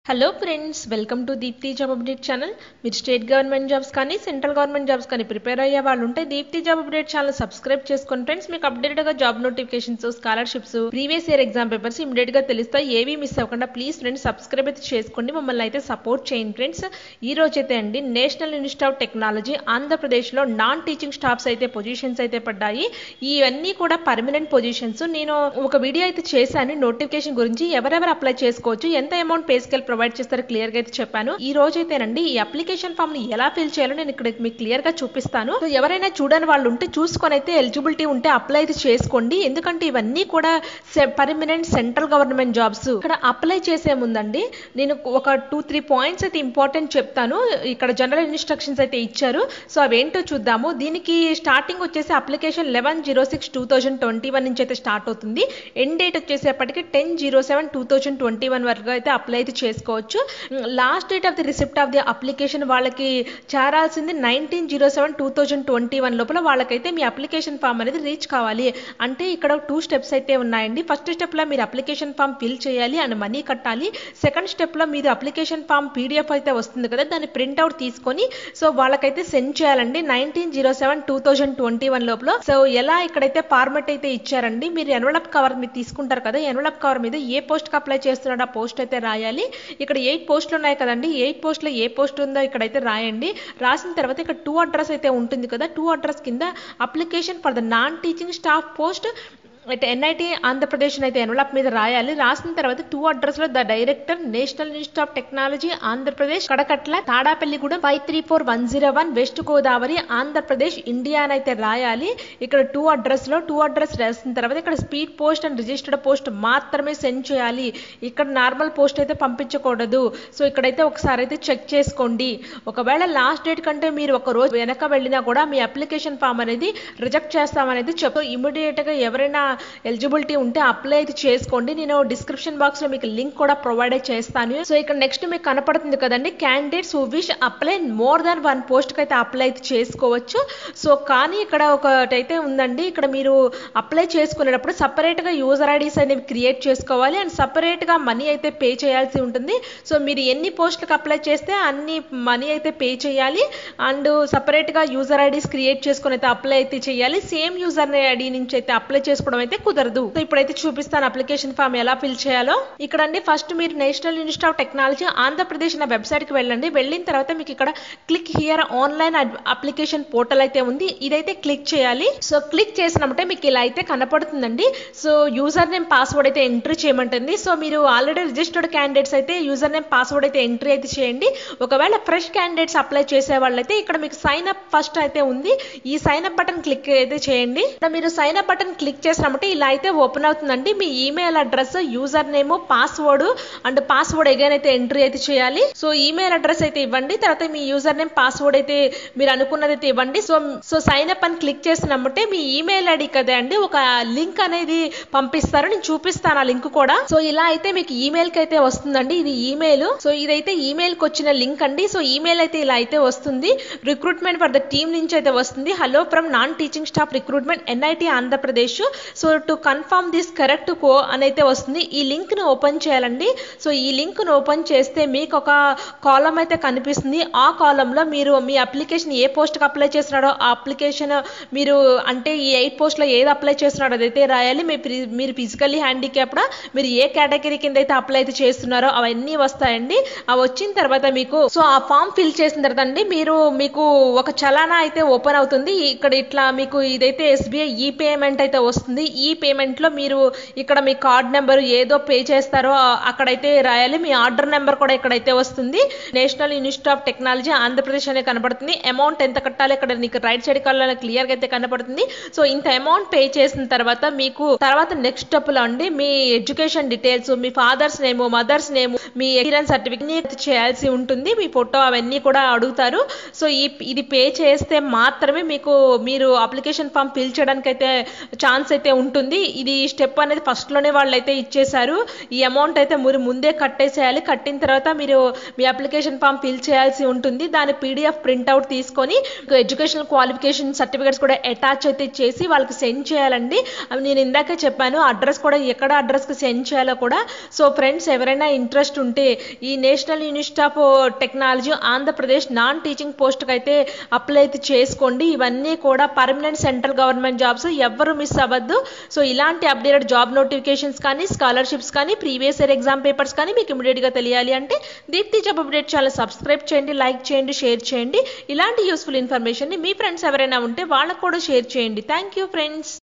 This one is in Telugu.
hello friends welcome to Deepti job update channel మీరు స్టేట్ గవర్నమెంట్ జాబ్స్ కానీ సెంట్రల్ గవర్నమెంట్ జాబ్స్ కానీ ప్రిపేర్ అయ్యే వాళ్ళు ఉంటే Deepti job update channel subscribe చేసుకోండి ఫ్రెండ్స్ మీకు అప్డేటెడ్ గా job notifications scholarships previous year exam papers immediate గా తెలుస్తాయి ఏవి మిస్ అవ్వకుండా ప్లీజ్ ఫ్రెండ్స్ సబ్స్క్రైబ్ అయితే చేసుకోండి మమ్మల్ని అయితే సపోర్ట్ చేయండి ఫ్రెండ్స్ ఈ రోజు అయితే అండి నేషనల్ ఇన్స్టిట్యూట్ ఆఫ్ టెక్నాలజీ ఆంధ్రప్రదేశ్లో నాన్ టీచింగ్ స్టాఫ్స్ అయితే పొజిషన్స్ అయితే పడ్డాయి ఇవన్నీ కూడా పర్మనెంట్ పొజిషన్స్ నేను ఒక వీడియో అయితే చేశాను నోటిఫికేషన్ గురించి ఎవరెవరు అప్లై చేసుకోవచ్చు ఎంత అమౌంట్ పే స్కేల్ ప్రొవైడ్ చేస్తారో క్లియర్ గా అయితే చెప్పాను ఈ రోజు అయితేనండి ఈ అప్లికేషన్ ఫామ్ ని ఎలా ఫిల్ చేయాలో నేను ఇక్కడ మీకు క్లియర్ గా చూపిస్తాను సో ఎవరైనా చూడని వాళ్ళు ఉంటే చూసుకొని అయితే ఎలిజిబిలిటీ ఉంటే అప్లై అయితే చేసుకోండి ఎందుకంటే ఇవన్నీ కూడా పర్మనెంట్ సెంట్రల్ గవర్నమెంట్ జాబ్స్ ఇక్కడ అప్లై చేసే ముందండి నేను ఒక టూ త్రీ పాయింట్స్ అయితే ఇంపార్టెంట్ చెప్తాను ఇక్కడ జనరల్ ఇన్స్ట్రక్షన్స్ అయితే ఇచ్చారు సో అవేంటో చూద్దాము దీనికి స్టార్టింగ్ వచ్చేసి application eleven zero six two thousand twenty one నుంచి అయితే స్టార్ట్ అవుతుంది ఎండ్ డేట్ వచ్చేసేపటికి ten zero seven two thousand twenty one వరకు అయితే అప్లై అయితే చేసుకోవచ్చు last date of the receipt of the application వాళ్ళకి చేరాల్సింది nineteen zero seven two thousand twenty one లోపల వాళ్ళకైతే మీ అప్లికేషన్ ఫామ్ అనేది రీచ్ కావాలి అంటే ఇక్కడ టూ స్టెప్స్ అయితే ఉన్నాయండి ఫస్ట్ స్టెప్లో మీరు అప్లికేషన్ ఫామ్ ఫిల్ చేయాలి అండ్ మనీ కట్టాలి సెకండ్ స్టెప్లో మీరు అప్లికేషన్ ఫామ్ పీడిఎఫ్ అయితే వస్తుంది కదా దాన్ని ప్రింట్అవుట్ తీసుకొని సో వాళ్ళకైతే సెండ్ చేయాలండి nineteen zero seven two thousand twenty one లోపల సో ఎలా ఇక్కడైతే ఫార్మెట్ అయితే ఇచ్చారండి మీరు ఎన్వలప్ కవర్ మీరు తీసుకుంటారు కదా ఎన్వలప్ కవర్ మీద ఏ పోస్ట్కి అప్లై చేస్తున్నాడో ఆ పోస్ట్ అయితే రాయాలి ఇక్కడ ఎయిట్ పోస్టులు ఉన్నాయి కదండి ఎయిట్ పోస్ట్లో ఏ పోస్ట్ ఉందో ఇక్కడైతే రాయండి రాసిన తర్వాత ఇక్కడ టూ అడ్రస్ అయితే ఉంటుంది కదా టూ అడ్రస్ కింద application for the non teaching staff post అయితే ఎన్ఐటి ఆంధ్రప్రదేశ్ అయితే ఎన్వలప్ మీద రాయాలి రాసిన తర్వాత టూ అడ్రస్ లో the director national institute of technology Andhra Pradesh Kadakatla Tadepalligudem five three four one zero one west Godavari Andhra Pradesh India అని అయితే రాయాలి ఇక్కడ టూ అడ్రస్ లో టూ అడ్రస్ రాసిన తర్వాత ఇక్కడ speed post and registered post మాత్రమే సెండ్ చేయాలి ఇక్కడ నార్మల్ పోస్ట్ అయితే పంపించకూడదు సో ఇక్కడైతే ఒకసారి అయితే చెక్ చేసుకోండి ఒకవేళ లాస్ట్ డేట్ కంటే మీరు ఒక రోజు వెనక వెళ్ళినా కూడా మీ అప్లికేషన్ ఫామ్ అనేది రిజెక్ట్ చేస్తామనేది చెప్పు ఇమీడియట్ గా ఎవరైనా ఎలిజిబిలిటీ ఉంటే అప్లై అయితే చేసుకోండి నేను డిస్క్రిప్షన్ బాక్స్ లో మీకు లింక్ కూడా ప్రొవైడ్ చేస్తాను సో ఇక్కడ నెక్స్ట్ మీకు కనపడుతుంది కదండి candidates who wish apply more than one post కి అయితే అప్లై అయితే చేసుకోవచ్చు సో కానీ ఇక్కడ ఒకటైతే ఉందండి ఇక్కడ మీరు అప్లై చేసుకునేటప్పుడు సపరేట్ గా యూజర్ ఐడీస్ అనేవి క్రియేట్ చేసుకోవాలి అండ్ సపరేట్ గా మనీ అయితే పే చేయాల్సి ఉంటుంది సో మీరు ఎన్ని పోస్టులకు అప్లై చేస్తే అన్ని మనీ అయితే పే చేయాలి అండ్ సపరేట్ గా యూజర్ ఐడీస్ క్రియేట్ చేసుకుని అయితే అప్లై అయితే చేయాలి సేమ్ యూజర్ ఐడి నుంచి అయితే అప్లై చేసుకోవడం అయితే కుదరదు సో ఇప్పుడైతే చూపిస్తాను అప్లికేషన్ ఫామ్ ఎలా ఫిల్ చేయాలో ఇక్కడ అండి ఫస్ట్ మీరు national institute of technology Andhra Pradesh అనే వెబ్సైట్ కి వెళ్ళండి వెళ్ళిన తర్వాత మీకు ఇక్కడ click here online application portal అయితే ఉంది ఇదైతే క్లిక్ చేయాలి సో క్లిక్ చేసినప్పుడే మీకు ఇలా అయితే కనపడుతుందండి సో యూజర్ నేమ్ పాస్వర్డ్ అయితే ఎంట్రీ చేయమంటుంది సో మీరు ఆల్రెడీ రిజిస్టర్డ్ క్యాండిడేట్స్ అయితే యూజర్ నేమ్ పాస్వర్డ్ అయితే ఎంట్రీ అయితే చేయండి ఒకవేళ ఫ్రెష్ క్యాండిడేట్స్ అప్లై చేసే వాళ్ళైతే ఇక్కడ మీకు సైన్ అప్ ఫస్ట్ అయితే ఉంది ఈ సైన్ అప్ బటన్ క్లిక్ అయితే చేయండి ఇక్కడ మీరు సైన్ అప్ బటన్ క్లిక్ చేసినప్పుడు ఇలా అయితే ఓపెన్ అవుతుందండి మీ email address user name password and password again అయితే ఎంట్రీ అయితే చేయాలి సో ఈమెయిల్ అడ్రస్ అయితే ఇవ్వండి తర్వాత మీ యూజర్ నేమ్ పాస్వర్డ్ అయితే మీరు అనుకున్నది అయితే ఇవ్వండి సో సో సైన్ అప్ అని క్లిక్ చేసినమ్మంటే మీ ఈమెయిల్ ఐడి కదా అండి ఒక లింక్ అనేది పంపిస్తారు నేను చూపిస్తాను ఆ లింక్ కూడా సో ఇలా అయితే మీకు ఈమెయిల్ కి అయితే వస్తుందండి ఇది ఈమెయిల్ సో ఇదైతే ఈమెయిల్ కి వచ్చిన లింక్ అండి సో ఈమెయిల్ అయితే ఇలా అయితే వస్తుంది రిక్రూట్మెంట్ ఫర్ ద టీమ్ నుంచి అయితే వస్తుంది hello from non teaching staff recruitment NIT Andhra Pradesh so to confirm this correct co అని అయితే వస్తుంది ఈ లింక్ ను ఓపెన్ చేయాలండి సో ఈ లింక్ ను ఓపెన్ చేస్తే మీకు ఒక కాలం అయితే కనిపిస్తుంది ఆ కాలంలో మీరు మీ అప్లికేషన్ ఏ పోస్ట్కి అప్లై చేస్తున్నాడో ఆ అప్లికేషన్ మీరు అంటే ఈ ఎయిట్ పోస్ట్లో ఏది అప్లై చేస్తున్నాడో అదైతే రాయాలి మీ మీరు ఫిజికల్లీ హ్యాండిక్యాప్డా మీరు ఏ కేటగిరీ కింద అయితే అప్లై అయితే చేస్తున్నారో అవన్నీ వస్తాయండి అవి వచ్చిన తర్వాత మీకు సో ఆ ఫామ్ ఫిల్ చేసిన తర్వాత అండి మీరు మీకు ఒక చలానా అయితే ఓపెన్ అవుతుంది ఇక్కడ ఇట్లా మీకు ఇదైతే ఎస్బీఐ ఈ పేమెంట్ అయితే వస్తుంది ఈ పేమెంట్ లో మీరు ఇక్కడ మీ కార్డ్ నెంబర్ ఏదో పే చేస్తారో అక్కడైతే రాయాలి మీ ఆర్డర్ నెంబర్ కూడా ఇక్కడైతే వస్తుంది national institute of technology Andhra Pradesh అనే కనబడుతుంది అమౌంట్ ఎంత కట్టాలి ఇక్కడ నీకు రైట్ సైడ్ కలర్ క్లియర్ గా అయితే కనబడుతుంది సో ఇంత అమౌంట్ పే చేసిన తర్వాత మీకు తర్వాత నెక్స్ట్ స్టెప్ లో అండి మీ ఎడ్యుకేషన్ డీటెయిల్స్ మీ ఫాదర్స్ నేమ్ మదర్స్ నేమ్ మీ ఎక్స్పీరియన్స్ సర్టిఫికేట్ చేయాల్సి ఉంటుంది మీ ఫోటో అవన్నీ కూడా అడుగుతారు సో ఈ ఇది పే చేస్తే మాత్రమే మీకు మీరు అప్లికేషన్ ఫామ్ ఫిల్ చేయడానికి అయితే ఛాన్స్ అయితే ఉంటుంది ఇది స్టెప్ అనేది ఫస్ట్లోనే వాళ్ళు అయితే ఇచ్చేశారు ఈ అమౌంట్ అయితే మీరు ముందే కట్టేసేయాలి కట్టిన తర్వాత మీరు మీ అప్లికేషన్ ఫామ్ ఫిల్ చేయాల్సి ఉంటుంది దాని పీడిఎఫ్ ప్రింట్అవుట్ తీసుకొని ఎడ్యుకేషనల్ క్వాలిఫికేషన్ సర్టిఫికేట్స్ కూడా అటాచ్ అయితే చేసి వాళ్ళకి సెండ్ చేయాలండి అవి నేను ఇందాకే చెప్పాను అడ్రస్ కూడా ఎక్కడ అడ్రస్కి సెండ్ చేయాలో కూడా సో ఫ్రెండ్స్ ఎవరైనా ఇంట్రెస్ట్ ఉంటే ఈ national institute of technology Andhra Pradesh non teaching పోస్ట్కి అయితే అప్లై అయితే చేసుకోండి ఇవన్నీ కూడా పర్మనెంట్ సెంట్రల్ గవర్నమెంట్ జాబ్స్ ఎవ్వరు మిస్ అవ్వద్దు సో ఇలాంటి అప్డేటెడ్ జాబ్ నోటిఫికేషన్స్ కానీ స్కాలర్షిప్స్ కానీ ప్రీవియస్ ఇయర్ ఎగ్జామ్ పేపర్స్ కానీ మీకు ఇమీడియట్గా తెలియాలి అంటే Deepti job update channel subscribe చేయండి లైక్ చేయండి షేర్ చేయండి ఇలాంటి యూస్ఫుల్ ఇన్ఫర్మేషన్ని మీ ఫ్రెండ్స్ ఎవరైనా ఉంటే వాళ్ళకు కూడా షేర్ చేయండి థ్యాంక్ యూ ఫ్రెండ్స్